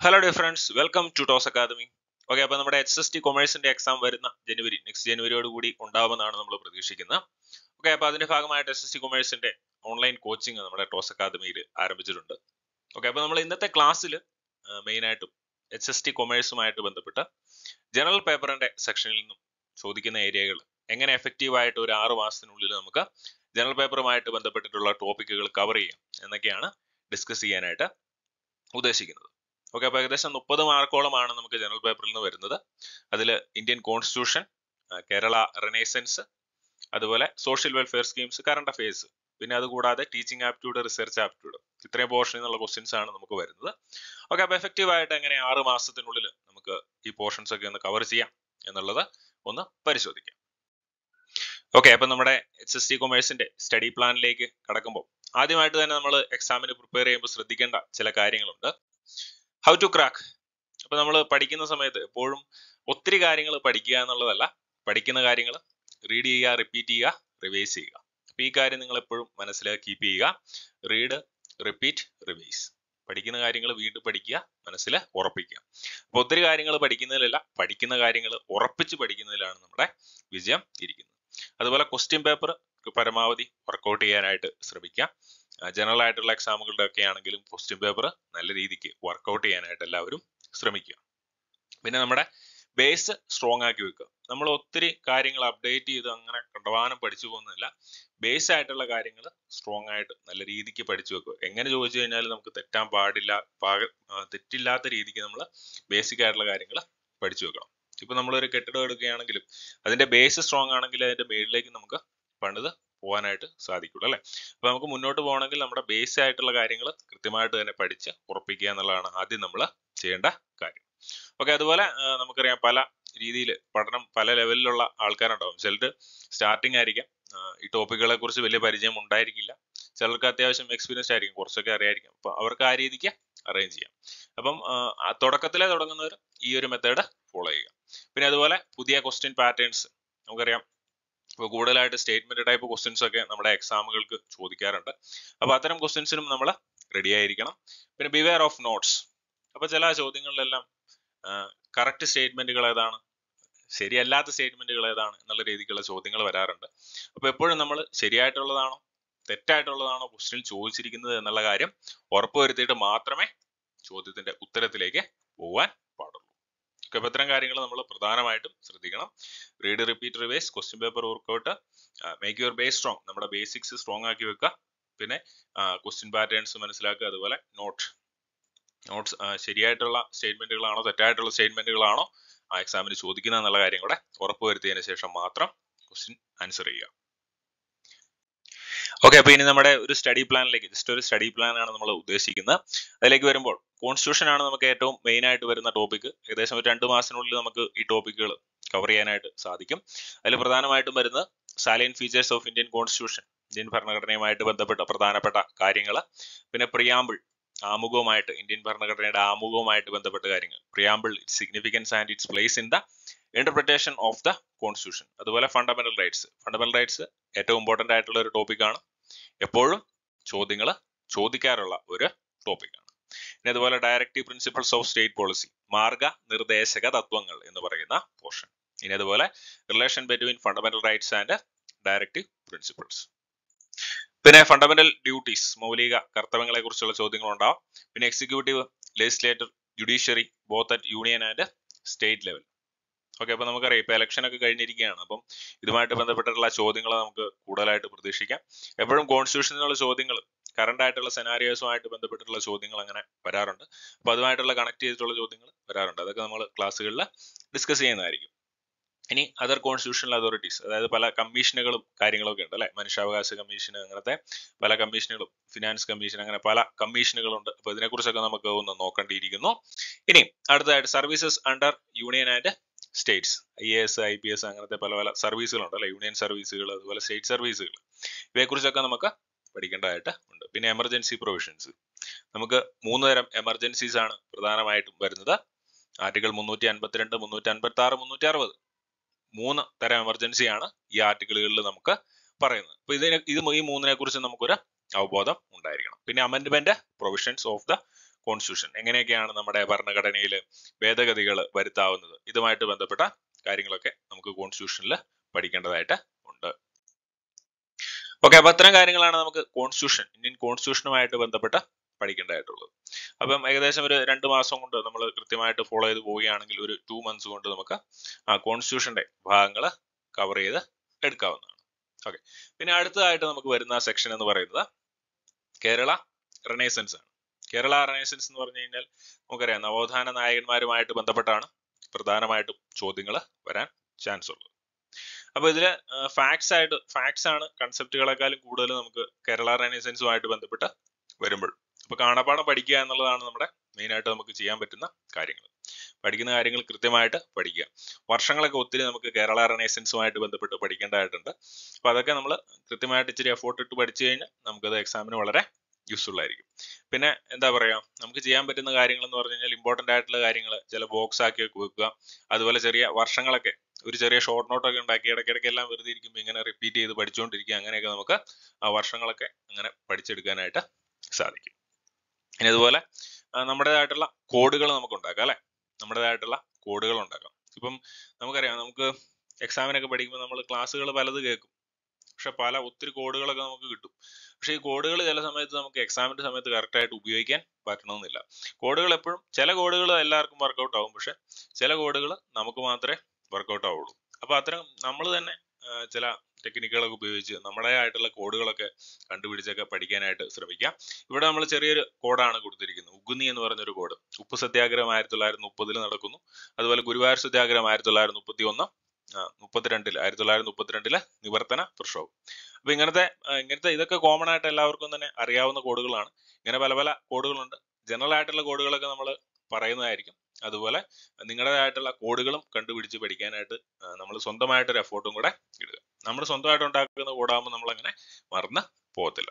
hello dear friends welcome to Toss academy okay അപ്പോൾ നമ്മുടെ H S T കൊമേഴ്സിന്റെ exam വരുന്ന ജനുവരി നെക്സ്റ്റ് ജനുവരിയോട് കൂടി ഉണ്ടാവുമെന്നാണ് നമ്മൾ പ്രതീക്ഷിക്കുന്നത് ഓക്കെ അപ്പോൾ അതിന്റെ ഭാഗമായിട്ട് എച്ച് എസ് ടി കൊമേഴ്സിന്റെ ഓൺലൈൻ കോച്ചിങ് നമ്മുടെ ടോസ് അക്കാദമിയിൽ ആരംഭിച്ചിട്ടുണ്ട് ഓക്കെ അപ്പോൾ നമ്മൾ ഇന്നത്തെ ക്ലാസ്സിൽ മെയിൻ ആയിട്ടും എച്ച് എസ് ടി കൊമേഴ്സുമായിട്ട് ബന്ധപ്പെട്ട് ജനറൽ പേപ്പറിന്റെ സെക്ഷനിൽ നിന്നും ചോദിക്കുന്ന ഏരിയകൾ എങ്ങനെ എഫക്റ്റീവ് ആയിട്ട് ഒരു ആറ് മാസത്തിനുള്ളിൽ നമുക്ക് ജനറൽ പേപ്പറുമായിട്ട് ബന്ധപ്പെട്ടിട്ടുള്ള ടോപ്പിക്കുകൾ കവർ ചെയ്യാം എന്നൊക്കെയാണ് ഡിസ്കസ് ചെയ്യാനായിട്ട് ഉദ്ദേശിക്കുന്നത് ഓക്കെ അപ്പോൾ ഏകദേശം മുപ്പത് മാർക്കോളമാണ് നമുക്ക് ജനറൽ പേപ്പറിൽ നിന്ന് വരുന്നത് അതിൽ ഇന്ത്യൻ കോൺസ്റ്റിറ്റ്യൂഷൻ കേരള റെനേസൻസ് അതുപോലെ social welfare schemes current affairs പിന്നെ അതുകൂടാതെ ടീച്ചിങ് ആപ്റ്റ്യൂഡ് റിസർച്ച് ആപ്റ്റ്യൂഡ് ഇത്രയും പോർഷനിൽ നിന്നുള്ള ക്വസ്റ്റ്യൻസ് ആണ് നമുക്ക് വരുന്നത് ഓക്കെ അപ്പോൾ എഫക്റ്റീവ് ആയിട്ട് എങ്ങനെ ആറ് മാസത്തിനുള്ളിൽ നമുക്ക് ഈ പോർഷൻസ് ഒക്കെ ഒന്ന് കവർ ചെയ്യാം എന്നുള്ളത് ഒന്ന് പരിശോധിക്കാം ഓക്കെ അപ്പം നമ്മുടെ എച്ച് എസ് ടി കൊമേഴ്സിന്റെ സ്റ്റഡി പ്ലാനിലേക്ക് കടക്കുമ്പോൾ ആദ്യമായിട്ട് തന്നെ നമ്മൾ എക്സാമിന് പ്രിപ്പയർ ചെയ്യുമ്പോൾ ശ്രദ്ധിക്കേണ്ട ചില കാര്യങ്ങളുണ്ട് ഹൗ ടു ക്രാക്ക് അപ്പൊ നമ്മൾ പഠിക്കുന്ന സമയത്ത് എപ്പോഴും ഒത്തിരി കാര്യങ്ങൾ പഠിക്കുക എന്നുള്ളതല്ല പഠിക്കുന്ന കാര്യങ്ങൾ റീഡ് ചെയ്യുക റിപ്പീറ്റ് ചെയ്യുക റിവൈസ് ചെയ്യുക അപ്പൊ ഈ കാര്യം നിങ്ങൾ എപ്പോഴും മനസ്സിൽ കീപ്പ് ചെയ്യുക റീഡ് റിപ്പീറ്റ് റിവൈസ് പഠിക്കുന്ന കാര്യങ്ങൾ വീണ്ടും പഠിക്കുക മനസ്സിൽ ഉറപ്പിക്കുക അപ്പൊ ഒത്തിരി കാര്യങ്ങൾ പഠിക്കുന്നതിലല്ല പഠിക്കുന്ന കാര്യങ്ങൾ ഉറപ്പിച്ച് പഠിക്കുന്നതിലാണ് നമ്മുടെ വിജയം ഇരിക്കുന്നത് അതുപോലെ ക്വസ്റ്റ്യൻ പേപ്പർ പരമാവധി വർക്കൗട്ട് ചെയ്യാനായിട്ട് ശ്രമിക്കുക ജനറൽ ആയിട്ടുള്ള എക്സാമുകളുടെ ഒക്കെ ആണെങ്കിലും ക്വസ്റ്റ്യൻ പേപ്പർ നല്ല രീതിക്ക് വർക്കൗട്ട് ചെയ്യാനായിട്ട് എല്ലാവരും ശ്രമിക്കുക പിന്നെ നമ്മുടെ ബേസ് സ്ട്രോങ് ആക്കി വെക്കുക നമ്മൾ ഒത്തിരി കാര്യങ്ങൾ അപ്ഡേറ്റ് ചെയ്ത് അങ്ങനെ കണ്ടവാനം പഠിച്ചു പോകുന്നില്ല ബേസ് ആയിട്ടുള്ള കാര്യങ്ങൾ സ്ട്രോങ് ആയിട്ട് നല്ല രീതിക്ക് പഠിച്ചു വെക്കുക എങ്ങനെ ചോദിച്ചു കഴിഞ്ഞാൽ നമുക്ക് തെറ്റാൻ പാടില്ല പാക തെറ്റില്ലാത്ത രീതിക്ക് നമ്മൾ ബേസിക് ആയിട്ടുള്ള കാര്യങ്ങൾ പഠിച്ചു വെക്കണം ഇപ്പൊ നമ്മളൊരു കെട്ടിടം എടുക്കുകയാണെങ്കിലും അതിന്റെ ബേസ് സ്ട്രോങ് ആണെങ്കിൽ അതിന്റെ മേളിലേക്ക് നമുക്ക് പണിത് പോകാനായിട്ട് സാധിക്കുള്ളൂ അല്ലെ അപ്പൊ നമുക്ക് മുന്നോട്ട് പോകണമെങ്കിൽ നമ്മുടെ ബേസ് ആയിട്ടുള്ള കാര്യങ്ങൾ കൃത്യമായിട്ട് തന്നെ പഠിച്ച് ഉറപ്പിക്കുക എന്നുള്ളതാണ് ആദ്യം നമ്മൾ ചെയ്യേണ്ട കാര്യം ഓക്കെ അതുപോലെ നമുക്കറിയാം പല രീതിയിൽ പഠനം പല ലെവലിലുള്ള ആൾക്കാരുണ്ടാവും ചിലർ സ്റ്റാർട്ടിങ് ആയിരിക്കാം ഈ ടോപ്പിക്കുകളെ കുറിച്ച് വലിയ പരിചയം ഉണ്ടായിരിക്കില്ല ചിലർക്ക് അത്യാവശ്യം എക്സ്പീരിയൻസ് ആയിരിക്കും കുറച്ചൊക്കെ അറിയായിരിക്കും അപ്പൊ അവർക്ക് ആ രീതിക്ക് അറേഞ്ച് ചെയ്യാം അപ്പം തുടക്കത്തിലെ തുടങ്ങുന്നവർ ഈ ഒരു മെത്തേഡ് ഫോളോ ചെയ്യുക പിന്നെ അതുപോലെ പുതിയ ക്വസ്റ്റ്യൻ പാറ്റേൺസ് നമുക്കറിയാം ഇപ്പോൾ കൂടുതലായിട്ട് സ്റ്റേറ്റ്മെന്റ് ടൈപ്പ് ക്വസ്റ്റ്യൻസ് ഒക്കെ നമ്മുടെ എക്സാമുകൾക്ക് ചോദിക്കാറുണ്ട് അപ്പോൾ അത്തരം ക്വസ്റ്റ്യൻസിനും നമ്മൾ റെഡി ആയിരിക്കണം പിന്നെ ബിവെയർ ഓഫ് നോട്ട്സ് അപ്പോൾ ചില ചോദ്യങ്ങളിലെല്ലാം കറക്റ്റ് സ്റ്റേറ്റ്മെന്റുകൾ ഏതാണ് ശരിയല്ലാത്ത സ്റ്റേറ്റ്മെന്റുകൾ ഏതാണ് എന്നുള്ള രീതിക്കുള്ള ചോദ്യങ്ങൾ വരാറുണ്ട് അപ്പോൾ എപ്പോഴും നമ്മൾ ശരിയായിട്ടുള്ളതാണോ തെറ്റായിട്ടുള്ളതാണോ ക്വസ്റ്റ്യൻ ചോദിച്ചിരിക്കുന്നത് എന്നുള്ള കാര്യം ഉറപ്പുവരുത്തിയിട്ട് മാത്രമേ ചോദ്യത്തിന്റെ ഉത്തരത്തിലേക്ക് പോകാൻ പാടുള്ളൂ അപ്പോൾ ഇത്തരം കാര്യങ്ങൾ നമ്മൾ പ്രധാനമായിട്ടും ശ്രദ്ധിക്കണം read repeat revise question paper workout make your base strong നമ്മുടെ ബേസിക്സ് സ്ട്രോങ് ആക്കി വെക്കുക പിന്നെ ക്വസ്റ്റ്യൻ പാറ്റേൺസ് മനസ്സിലാക്കുക അതുപോലെ നോട്ട് നോട്ട്സ് ശരിയായിട്ടുള്ള സ്റ്റേറ്റ്മെന്റുകളാണോ തെറ്റായിട്ടുള്ള സ്റ്റേറ്റ്മെന്റുകളാണോ ആ എക്സാമിന് ചോദിക്കുന്നത് എന്നുള്ള കാര്യം കൂടെ ഉറപ്പുവരുത്തിയതിനു ശേഷം മാത്രം ക്വസ്റ്റ്യൻ ആൻസർ ചെയ്യുക ഓക്കെ അപ്പൊ ഇനി നമ്മുടെ ഒരു സ്റ്റഡി പ്ലാനിലേക്ക് ജസ്റ്റ് ഒരു സ്റ്റഡി പ്ലാൻ ആണ് നമ്മൾ ഉദ്ദേശിക്കുന്നത് അതിലേക്ക് വരുമ്പോൾ കോൺസ്റ്റിറ്റ്യൂഷൻ ആണ് നമുക്ക് ഏറ്റവും മെയിൻ ആയിട്ട് വരുന്ന ടോപ്പിക് ഏകദേശം ഒരു രണ്ട് മാസത്തിനുള്ളിൽ നമുക്ക് ഈ ടോപ്പിക്കുകൾ കവർ ചെയ്യാനായിട്ട് സാധിക്കും അതിൽ പ്രധാനമായിട്ടും വരുന്നത് salient features of Indian constitution Indian ഭരണഘടനയുമായിട്ട് ബന്ധപ്പെട്ട പ്രധാനപ്പെട്ട കാര്യങ്ങൾ പിന്നെ പ്രിയാമ്പിൾ ആമുഖവുമായിട്ട് ഇന്ത്യൻ ഭരണഘടനയുടെ ആമുഖവുമായിട്ട് ബന്ധപ്പെട്ട കാര്യങ്ങൾ preamble it significance and its place in the interpretation of the constitution അതുപോലെ ഫണ്ടമെന്റൽ റൈറ്റ്സ് ഫണ്ടമെന്റൽ റൈറ്റ്സ് ഏറ്റവും ഇമ്പോർട്ടന്റ് ആയിട്ടുള്ള ഒരു ടോപ്പിക്കാണ് എപ്പോഴും ചോദ്യങ്ങൾ ചോദിക്കാറുള്ള ഒരു ടോപ്പിക്കാണ് ഇനി അതുപോലെ directive principles of state policy മാർഗ നിർദ്ദേശക തത്വങ്ങൾ എന്ന് പറയുന്ന പോർഷൻ ഇനി അതുപോലെ relation between fundamental rights and directive principles പിന്നെ ഫണ്ടമെന്റൽ ഡ്യൂട്ടീസ് മൗലിക കർത്തവ്യങ്ങളെ കുറിച്ചുള്ള ചോദ്യങ്ങൾ ഉണ്ടാവും പിന്നെ executive legislator judiciary both at union and state level okay അപ്പൊ നമുക്കറിയാം ഇപ്പൊ ഇലക്ഷൻ ഒക്കെ കഴിഞ്ഞിരിക്കുകയാണ് അപ്പം ഇതുമായിട്ട് ബന്ധപ്പെട്ടിട്ടുള്ള ചോദ്യങ്ങൾ നമുക്ക് കൂടുതലായിട്ട് പ്രതീക്ഷിക്കാം എപ്പോഴും കോൺസ്റ്റിറ്റ്യൂഷനിലുള്ള ചോദ്യങ്ങൾ കറണ്ട് ആയിട്ടുള്ള സെനാരിയോസുമായിട്ട് ബന്ധപ്പെട്ടിട്ടുള്ള ചോദ്യങ്ങൾ അങ്ങനെ വരാറുണ്ട് അപ്പൊ അതുമായിട്ടുള്ള കണക്ട് ചെയ്തിട്ടുള്ള ചോദ്യങ്ങൾ വരാറുണ്ട് അതൊക്കെ നമ്മൾ ക്ലാസ്സുകളിൽ ഡിസ്കസ് ചെയ്യുന്നതായിരിക്കും ഇനി അതർ കോൺസ്റ്റിറ്റ്യൂഷണൽ അതോറിറ്റീസ് അതായത് പല കമ്മീഷനുകളും കാര്യങ്ങളൊക്കെ ഉണ്ട് അല്ലെ മനുഷ്യാവകാശ കമ്മീഷൻ അങ്ങനത്തെ പല കമ്മീഷനുകളും ഫിനാൻസ് കമ്മീഷൻ അങ്ങനെ പല കമ്മീഷനുകളുണ്ട് അപ്പൊ ഇതിനെക്കുറിച്ചൊക്കെ നമുക്ക് ഒന്ന് നോക്കേണ്ടിയിരിക്കുന്നു ഇനി അടുത്തതായിട്ട് services under union and states I A S I P S അങ്ങനത്തെ പല പല സർവീസുകളുണ്ട് അല്ലെ യൂണിയൻ സർവീസുകൾ അതുപോലെ സ്റ്റേറ്റ് സർവീസുകൾ ഇവയെക്കുറിച്ചൊക്കെ നമുക്ക് പഠിക്കേണ്ടതായിട്ട് ഉണ്ട് പിന്നെ എമർജൻസി പ്രൊവിഷൻസ് നമുക്ക് മൂന്ന് തരം എമർജൻസീസ് ആണ് പ്രധാനമായിട്ടും വരുന്നത് ആർട്ടിക്കിൾ മുന്നൂറ്റി അൻപത്തിരണ്ട് മുന്നൂറ്റി അൻപത്തി ആറ് മുന്നൂറ്റി അറുപത് മൂന്ന് തരം എമർജൻസി ആണ് ഈ ആർട്ടിക്കിളുകളിൽ നമുക്ക് പറയുന്നത് അപ്പൊ ഇതിനെ ഇത് ഈ മൂന്നിനെ കുറിച്ച് നമുക്കൊരു അവബോധം ഉണ്ടായിരിക്കണം പിന്നെ amendment provisions of the constitution എങ്ങനെയൊക്കെയാണ് നമ്മുടെ ഭരണഘടനയിൽ ഭേദഗതികൾ വരുത്താവുന്നത് ഇതുമായിട്ട് ബന്ധപ്പെട്ട കാര്യങ്ങളൊക്കെ നമുക്ക് കോൺസ്റ്റിറ്റ്യൂഷനിൽ പഠിക്കേണ്ടതായിട്ട് ഉണ്ട് ഓക്കെ അപ്പൊ അത്തരം കാര്യങ്ങളാണ് നമുക്ക് കോൺസ്റ്റിറ്റ്യൂഷൻ ഇന്ത്യൻ കോൺസ്റ്റിറ്റ്യൂഷനുമായിട്ട് ബന്ധപ്പെട്ട് പഠിക്കേണ്ടതായിട്ടുള്ളത് അപ്പം ഏകദേശം ഒരു രണ്ട് മാസം കൊണ്ട് നമ്മൾ കൃത്യമായിട്ട് ഫോളോ ചെയ്ത് പോവുകയാണെങ്കിൽ ഒരു ടു മന്ത്സ് കൊണ്ട് നമുക്ക് ആ കോൺസ്റ്റിറ്റ്യൂഷന്റെ ഭാഗങ്ങൾ കവർ ചെയ്ത് എടുക്കാവുന്നതാണ് ഓക്കെ പിന്നെ അടുത്തതായിട്ട് നമുക്ക് വരുന്ന സെക്ഷൻ എന്ന് പറയുന്നത് കേരള റെനേസൻസ് ആണ് കേരള റെനേസൻസ് എന്ന് പറഞ്ഞു കഴിഞ്ഞാൽ നമുക്കറിയാം നവോത്ഥാന നായകന്മാരുമായിട്ട് ബന്ധപ്പെട്ടാണ് പ്രധാനമായിട്ടും ചോദ്യങ്ങൾ വരാൻ ചാൻസ് ഉള്ളത് അപ്പൊ ഇതില് ഫാക്ട്സ് ആയിട്ട് ഫാക്ട്സ് ആണ് കൺസെപ്റ്റുകളെക്കാളും കൂടുതൽ നമുക്ക് കേരള റെനേസൻസുമായിട്ട് ബന്ധപ്പെട്ട് വരുമ്പോൾ അപ്പൊ കാണാപ്പാടം പഠിക്കുക എന്നുള്ളതാണ് നമ്മുടെ മെയിൻ ആയിട്ട് നമുക്ക് ചെയ്യാൻ പറ്റുന്ന കാര്യങ്ങൾ പഠിക്കുന്ന കാര്യങ്ങൾ കൃത്യമായിട്ട് പഠിക്കുക വർഷങ്ങളൊക്കെ ഒത്തിരി നമുക്ക് കേരള റെനേസൻസുമായിട്ട് ബന്ധപ്പെട്ട് പഠിക്കേണ്ടതായിട്ടുണ്ട് അപ്പൊ അതൊക്കെ നമ്മൾ കൃത്യമായിട്ട് ഇച്ചിരി എഫോർട്ട് ഇട്ട് പഠിച്ചു കഴിഞ്ഞാൽ നമുക്കത് എക്സാമിന് വളരെ യൂസ്ഫുൾ ആയിരിക്കും പിന്നെ എന്താ പറയാ നമുക്ക് ചെയ്യാൻ പറ്റുന്ന കാര്യങ്ങൾ എന്ന് പറഞ്ഞു കഴിഞ്ഞാൽ ഇമ്പോർട്ടന്റ് ആയിട്ടുള്ള കാര്യങ്ങൾ ചില ബോക്സ് ആക്കി വെക്കുക അതുപോലെ ചെറിയ വർഷങ്ങളൊക്കെ ഒരു ചെറിയ ഷോർട്ട് നോട്ട് ഒക്കെ ഉണ്ടാക്കി ഇടയ്ക്കിടയ്ക്ക് എല്ലാം വെറുതെ ഇരിക്കുമ്പോൾ ഇങ്ങനെ റിപ്പീറ്റ് ചെയ്ത് പഠിച്ചുകൊണ്ടിരിക്കുക അങ്ങനെയൊക്കെ നമുക്ക് ആ വർഷങ്ങളൊക്കെ അങ്ങനെ പഠിച്ചെടുക്കാനായിട്ട് സാധിക്കും ഇനി അതുപോലെ ആ, നമ്മുടേതായിട്ടുള്ള കോഡുകൾ നമുക്ക് ഉണ്ടാക്കാം അല്ലെ നമ്മുടേതായിട്ടുള്ള കോഡുകൾ ഉണ്ടാക്കാം ഇപ്പം നമുക്കറിയാം നമുക്ക് എക്സാമിനൊക്കെ പഠിക്കുമ്പോൾ നമ്മൾ ക്ലാസ്സുകൾ പലത് കേൾക്കും പക്ഷെ പല ഒത്തിരി കോഡുകളൊക്കെ നമുക്ക് കിട്ടും പക്ഷെ ഈ കോഡുകൾ ചില സമയത്ത് നമുക്ക് എക്സാമിന്റെ സമയത്ത് correct ആയിട്ട് ഉപയോഗിക്കാൻ പറ്റണമെന്നില്ല കോഡുകൾ എപ്പോഴും ചില കോഡുകൾ എല്ലാവർക്കും വർക്കൗട്ട് ആവും പക്ഷെ ചില കോഡുകൾ നമുക്ക് മാത്രമേ വർക്കൗട്ട് ആവുള്ളൂ അപ്പൊ അത്തരം നമ്മൾ തന്നെ ആ, ചില ടെക്നിക്കുകളൊക്കെ ഉപയോഗിച്ച് നമ്മുടേതായിട്ടുള്ള കോഡുകളൊക്കെ കണ്ടുപിടിച്ചൊക്കെ പഠിക്കാനായിട്ട് ശ്രമിക്കാം ഇവിടെ നമ്മൾ ചെറിയൊരു കോഡാണ് കൊടുത്തിരിക്കുന്നത് ഉഗുന്നി എന്ന് പറഞ്ഞൊരു കോഡ് ഉപ്പ് സത്യാഗ്രഹം ആയിരത്തി തൊള്ളായിരത്തി മുപ്പതിൽ നടക്കുന്നു അതുപോലെ ഗുരുവായൂർ സത്യാഗ്രഹം ആയിരത്തി തൊള്ളായിരത്തി മുപ്പത്തി ഒന്ന് മുപ്പത്തിരണ്ടിൽ ആയിരത്തി തൊള്ളായിരത്തി മുപ്പത്തിരണ്ടിലെ നിവർത്തന പ്രക്ഷോഭം അപ്പൊ ഇങ്ങനത്തെ ആ, ഇങ്ങനത്തെ ഇതൊക്കെ കോമൺ ആയിട്ട് എല്ലാവർക്കും തന്നെ അറിയാവുന്ന കോഡുകളാണ് ഇങ്ങനെ പല പല കോഡുകളുണ്ട് ജനറൽ ആയിട്ടുള്ള കോഡുകളൊക്കെ നമ്മൾ പറയുന്നതായിരിക്കും അതുപോലെ നിങ്ങളുടേതായിട്ടുള്ള കോഡുകളും കണ്ടുപിടിച്ച് പഠിക്കാനായിട്ട് നമ്മൾ സ്വന്തമായിട്ടൊരു എഫോർട്ടും കൂടെ ഇടുക നമ്മൾ സ്വന്തമായിട്ട് ഉണ്ടാക്കുന്ന കോഡാകുമ്പോൾ നമ്മൾ അങ്ങനെ മറന്ന് പോകത്തില്ല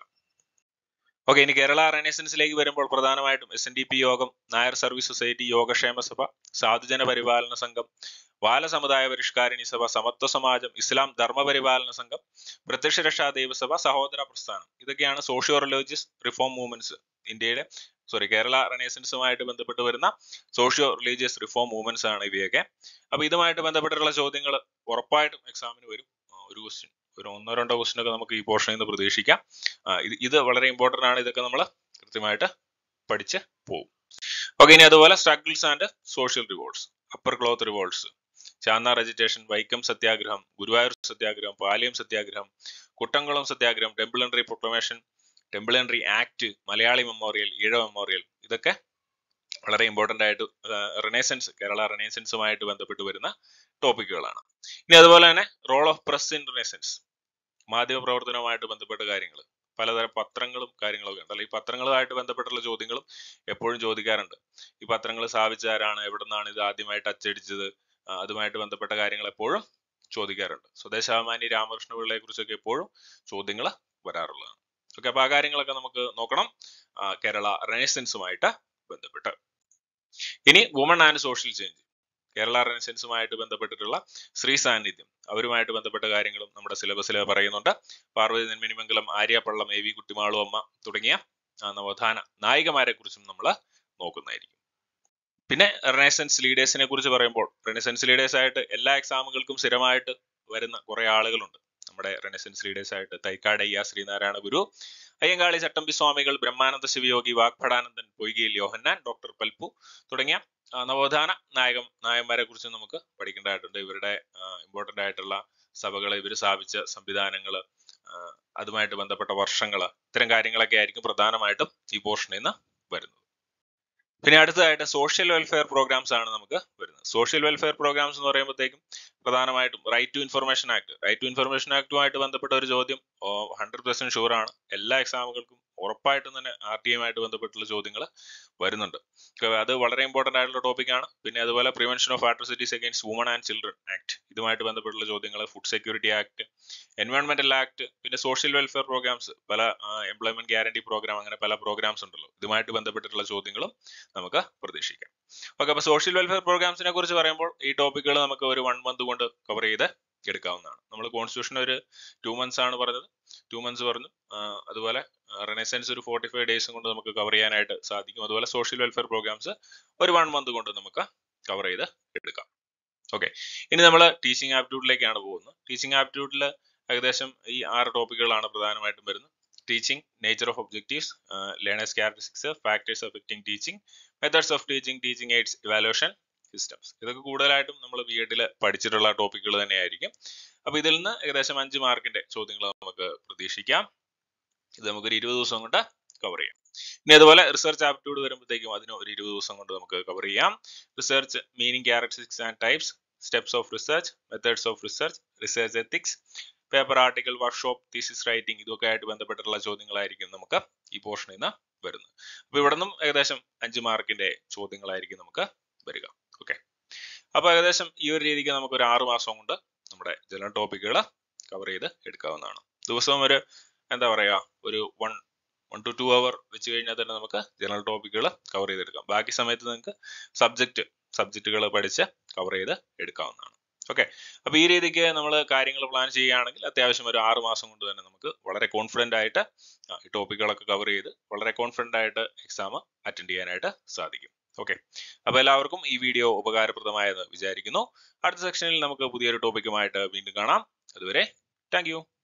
ഓക്കെ ഇനി കേരള റെനേസൻസിലേക്ക് വരുമ്പോൾ പ്രധാനമായിട്ടും എസ് എൻ ഡി പി യോഗം നായർ സർവീസ് സൊസൈറ്റി യോഗക്ഷേമ സഭ സാധുജന പരിപാലന സംഘം ബാല സമുദായ പരിഷ്കാരിണി സഭ സമത്വ സമാജം ഇസ്ലാം ധർമ്മ പരിപാലന സംഘം പ്രത്യക്ഷ രക്ഷാ ദൈവസഭ സഹോദര പ്രസ്ഥാനം ഇതൊക്കെയാണ് സോഷ്യോ റിലീജിയസ് റിഫോം മൂവ്മെന്റ്സ് ഇന്ത്യയിലെ സോറി കേരള റെനേസൻസുമായിട്ട് ബന്ധപ്പെട്ട് വരുന്ന സോഷ്യോ റിലീജിയസ് റിഫോം മൂവ്മെന്റ്സ് ആണ് ഇവയൊക്കെ അപ്പൊ ഇതുമായിട്ട് ബന്ധപ്പെട്ടിട്ടുള്ള ചോദ്യങ്ങൾ ഉറപ്പായിട്ടും എക്സാമിന് വരും ആ, ഒരു ക്വസ്റ്റ്യൻ ഒരു ഒന്നോ രണ്ടോ ക്വസ്റ്റ്യൻ ഒക്കെ നമുക്ക് ഈ പോർഷനിൽ നിന്ന് പ്രതീക്ഷിക്കാം ആ, ഇത് ഇത് വളരെ ഇമ്പോർട്ടന്റ് ആണ് ഇതൊക്കെ നമ്മൾ കൃത്യമായിട്ട് പഠിച്ച് പോകും ഓക്കെ ഇനി അതുപോലെ struggles and social revolts upper cloth revolts Channar agitation Vaikom satyagraha Guruvayur satyagraha Paliyam satyagraha Kuttamkulam satyagraha temple entry proclamation temple entry act Malayali memorial Ezhava memorial ഇതൊക്കെ വളരെ ഇമ്പോർട്ടന്റ് ആയിട്ട് റിനേസൻസ് കേരള റിനേസൻസുമായിട്ട് ബന്ധപ്പെട്ട് വരുന്ന ടോപ്പിക്കുകളാണ് ഇനി അതുപോലെ തന്നെ role of press in renaissance മാധ്യമ പ്രവർത്തനവുമായിട്ട് ബന്ധപ്പെട്ട കാര്യങ്ങൾ പലതരം പത്രങ്ങളും കാര്യങ്ങളൊക്കെ ഉണ്ട് അല്ലെ ഈ പത്രങ്ങളുമായിട്ട് ബന്ധപ്പെട്ടുള്ള ചോദ്യങ്ങളും എപ്പോഴും ചോദിക്കാറുണ്ട് ഈ പത്രങ്ങൾ സ്ഥാപിച്ച ആരാണ് എവിടെ നിന്നാണ് ഇത് ആദ്യമായിട്ട് അച്ചടിച്ചത് ആ, അതുമായിട്ട് ബന്ധപ്പെട്ട കാര്യങ്ങൾ എപ്പോഴും ചോദിക്കാറുണ്ട് സ്വദേശാഭിമാനി രാമകൃഷ്ണ പിള്ളയെ കുറിച്ചൊക്കെ എപ്പോഴും ചോദ്യങ്ങൾ വരാറുള്ളതാണ് ഓക്കെ അപ്പൊ ആ കാര്യങ്ങളൊക്കെ നമുക്ക് നോക്കണം ആ, കേരള റെനേസൻസുമായിട്ട് ബന്ധപ്പെട്ട് ഇനി woman and social change Kerala റെനസൻസുമായിട്ട് ബന്ധപ്പെട്ടിട്ടുള്ള സ്ത്രീ സാന്നിധ്യം അവരുമായിട്ട് ബന്ധപ്പെട്ട കാര്യങ്ങളും നമ്മുടെ സിലബസിൽ പറയുന്നുണ്ട് പാർവതി നെന്മിനിമംഗലം ആര്യപ്പള്ളം എ വി കുട്ടിമാളു അമ്മ തുടങ്ങിയ ആ, നവോത്ഥാന നായികമാരെ കുറിച്ചും നമ്മൾ നോക്കുന്നതായിരിക്കും പിന്നെ റെനസൻസ് ലീഡേഴ്സിനെ കുറിച്ച് പറയുമ്പോൾ റെനസൻസ് ലീഡേഴ്സ് ആയിട്ട് എല്ലാ എക്സാമുകൾക്കും സ്ഥിരമായിട്ട് വരുന്ന കുറെ ആളുകളുണ്ട് നമ്മുടെ റെനസൻസ് ലീഡേഴ്സ് ആയിട്ട് തൈക്കാട് അയ്യ ശ്രീനാരായണ ഗുരു അയ്യങ്കാളി ചട്ടമ്പി സ്വാമികൾ ബ്രഹ്മാനന്ദ ശിവയോഗി വാഗ്ഭടാനന്ദൻ പൊയ്കയിൽ യോഹന്നാൻ ഡോക്ടർ പൽപ്പു തുടങ്ങിയ ആ, നവോത്ഥാന നായകം നായന്മാരെ കുറിച്ച് നമുക്ക് പഠിക്കേണ്ടതായിട്ടുണ്ട് ഇവരുടെ ഇമ്പോർട്ടന്റ് ആയിട്ടുള്ള സഭകൾ ഇവർ സ്ഥാപിച്ച സംവിധാനങ്ങൾ അതുമായിട്ട് ബന്ധപ്പെട്ട വർഷങ്ങൾ ഇത്തരം കാര്യങ്ങളൊക്കെ ആയിരിക്കും പ്രധാനമായിട്ടും ഈ പോർഷനിൽ നിന്ന് വരുന്നത് പിന്നെ അടുത്തതായിട്ട് സോഷ്യൽ വെൽഫെയർ പ്രോഗ്രാംസ് ആണ് നമുക്ക് വരുന്നത് സോഷ്യൽ വെൽഫെയർ പ്രോഗ്രാംസ് എന്ന് പറയുമ്പോഴത്തേക്കും പ്രധാനമായിട്ടും right to information act right to information ആക്ടുമായിട്ട് ബന്ധപ്പെട്ട ഒരു ചോദ്യം ഹൺഡ്രഡ് പെർസെന്റ് ഷുവർ ആണ് എല്ലാ എക്സാമുകൾക്കും ഉറപ്പായിട്ടും തന്നെ ആർ ടി ഐയുമായിട്ട് ബന്ധപ്പെട്ടുള്ള ചോദ്യങ്ങൾ വരുന്നുണ്ട് ക- അത് വളരെ ഇമ്പോർട്ടന്റ് ആയിട്ടുള്ള ടോപ്പിക് ആണ് പിന്നെ അതുപോലെ prevention of atrocities against woman and children act ഇതുമായിട്ട് ബന്ധപ്പെട്ടുള്ള ചോദ്യങ്ങൾ ഫുഡ് സെക്യൂരിറ്റി ആക്ട് എൻവയോൺമെന്റൽ ആക്ട് പിന്നെ സോഷ്യൽ വെൽഫെയർ പ്രോഗ്രാംസ് പല എംപ്ലോയ്മെന്റ് ഗ്യാരണ്ടി പ്രോഗ്രാം അങ്ങനെ പല പ്രോഗ്രാംസ് ഉണ്ടല്ലോ ഇതുമായിട്ട് ബന്ധപ്പെട്ടിട്ടുള്ള ചോദ്യങ്ങളും നമുക്ക് പ്രതീക്ഷിക്കാം ഓക്കെ അപ്പൊ സോഷ്യൽ വെൽഫെയർ പ്രോഗ്രാംസിനെ കുറിച്ച് പറയുമ്പോൾ ഈ ടോപ്പിക്കുകൾ നമുക്ക് ഒരു വൺ മന്ത് കൊണ്ട് കവർ ചെയ്ത് എടുക്കാവുന്നതാണ് നമ്മൾ കോൺസ്റ്റിറ്റ്യൂഷൻ ഒരു ടു മന്ത്സ് ആണ് പറഞ്ഞത് ടു മന്ത്സ് പറഞ്ഞു ആ, അതുപോലെ റെനസെൻസ് ഒരു ഫോർട്ടി ഫൈവ് ഡേയ്സും കൊണ്ട് നമുക്ക് കവർ ചെയ്യാനായിട്ട് സാധിക്കും അതുപോലെ സോഷ്യൽ വെൽഫെയർ പ്രോഗ്രാംസ് ഒരു വൺ മന്ത് കൊണ്ട് നമുക്ക് കവർ ചെയ്ത് എടുക്കാം ഓക്കെ ഇനി നമ്മൾ ടീച്ചിങ് ആപ്റ്റ്യൂഡിലേക്കാണ് പോകുന്നത് ടീച്ചിങ് ആപ്റ്റ്യൂഡിൽ ഏകദേശം ഈ ആറ് ടോപ്പിക്കുകളാണ് പ്രധാനമായിട്ടും വരുന്നത് teaching nature of objectives learners characteristics factors affecting teaching methods of teaching teaching aids evaluation systems ഇതൊക്കെ കൂടുതലായിട്ടും നമ്മൾ ബി എഡിൽ പഠിച്ചിട്ടുള്ള ടോപ്പിക്കുകൾ തന്നെയായിരിക്കും അപ്പൊ ഇതിൽ നിന്ന് ഏകദേശം അഞ്ച് മാർക്കിന്റെ ചോദ്യങ്ങൾ നമുക്ക് പ്രതീക്ഷിക്കാം ഇത് നമുക്കൊരു ഇരുപത് ദിവസം കൊണ്ട് കവർ ചെയ്യാം ഇനി അതുപോലെ റിസർച്ച് ആപ്റ്റ്യൂഡ് വരുമ്പോഴത്തേക്കും അതിന് ഒരു ഇരുപത് ദിവസം കൊണ്ട് നമുക്ക് കവർ ചെയ്യാം research meaning characteristics and types steps of research methods of research research ethics paper article workshop thesis writing ഇതൊക്കെ ആയിട്ട് ബന്ധപ്പെട്ടിട്ടുള്ള ചോദ്യങ്ങളായിരിക്കും നമുക്ക് ഈ പോർഷനിൽ നിന്ന് വരുന്നത് അപ്പൊ ഇവിടെ നിന്നും ഏകദേശം അഞ്ച് മാർക്കിന്റെ ചോദ്യങ്ങളായിരിക്കും നമുക്ക് വരിക ഓക്കെ അപ്പൊ ഏകദേശം ഈ ഒരു രീതിക്ക് നമുക്ക് ഒരു ആറ് മാസം കൊണ്ട് നമ്മുടെ ജനറൽ ടോപ്പിക്കുകൾ കവർ ചെയ്ത് എടുക്കാവുന്നതാണ് ദിവസവും ഒരു എന്താ പറയാ ഒരു one one two two hour വെച്ച് കഴിഞ്ഞാൽ തന്നെ നമുക്ക് ജനറൽ ടോപ്പിക്കുകൾ കവർ ചെയ്തെടുക്കാം ബാക്കി സമയത്ത് നിങ്ങൾക്ക് സബ്ജക്റ്റ് സബ്ജക്റ്റുകൾ പഠിച്ച് കവർ ചെയ്ത് എടുക്കാവുന്നതാണ് ഓക്കെ അപ്പൊ ഈ രീതിക്ക് നമ്മൾ കാര്യങ്ങൾ പ്ലാൻ ചെയ്യുകയാണെങ്കിൽ അത്യാവശ്യം ഒരു ആറ് മാസം കൊണ്ട് തന്നെ നമുക്ക് വളരെ കോൺഫിഡന്റ് ആയിട്ട് ആ, ഈ ടോപ്പിക്കുകളൊക്കെ കവർ ചെയ്ത് വളരെ കോൺഫിഡന്റ് ആയിട്ട് എക്സാം അറ്റൻഡ് ചെയ്യാനായിട്ട് സാധിക്കും ഓക്കെ അപ്പൊ എല്ലാവർക്കും ഈ വീഡിയോ ഉപകാരപ്രദമായെന്ന് വിചാരിക്കുന്നു അടുത്ത സെക്ഷനിൽ നമുക്ക് പുതിയൊരു ടോപ്പിക്കുമായിട്ട് വീണ്ടും കാണാം അതുവരെ താങ്ക്